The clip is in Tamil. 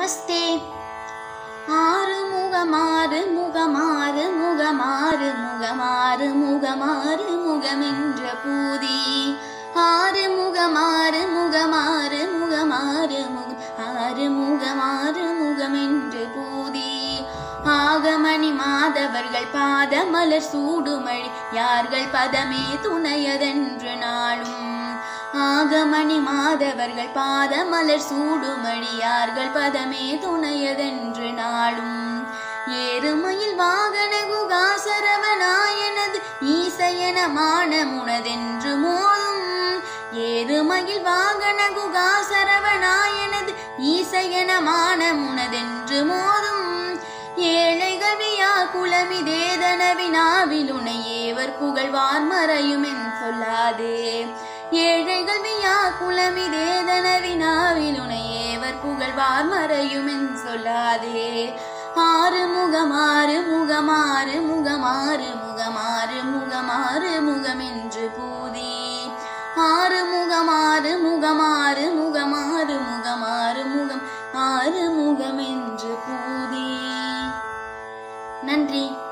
நமஸ்தே ஆறு முகமாறு முகமாறு முகமாறு முகமாறு முகமாறு முகமென்ற பூதி ஆறு முகமாறு முகமாறு முகமாறு முகம் ஆறு முகமாறு முகமென்று பூதி ஆகமணி மாதவர்கள் பாத மலர் சூடுமழி யார்கள் பதமே துணையதென்று நாளும் ஆகமணி மாதவர்கள் பாத மலர் சூடுமழியார்கள் பதமே துணையதென்று நாளும் ஏறுமயில் வாகன குகாசரவனாயனது ஈசையன மானமுனதென்று மோதும் ஏறுமயில் வாகன குகாசரவனாயனது ஈசையன மானமுனதென்று மோதும் ஏழைகள் வியா குலமிதேதன வினாவிலுனை ஏவர் புகழ்வார் மறையுமென் சொல்லாதே ஏழைகள் வியா குலமிதேதன வினாவிலுனை ஏவர் புகழ்வார் மறையுமென் சொல்லாதே ஆறு முகமாறு முகமாறு முகமாறு முகமாறு முகமாறு முகமென்று பூதி ஆறு முகமாறு முகமாறு முகமாறு முகமாறு முகம் ஆறு முகமென்று பூதி நன்றி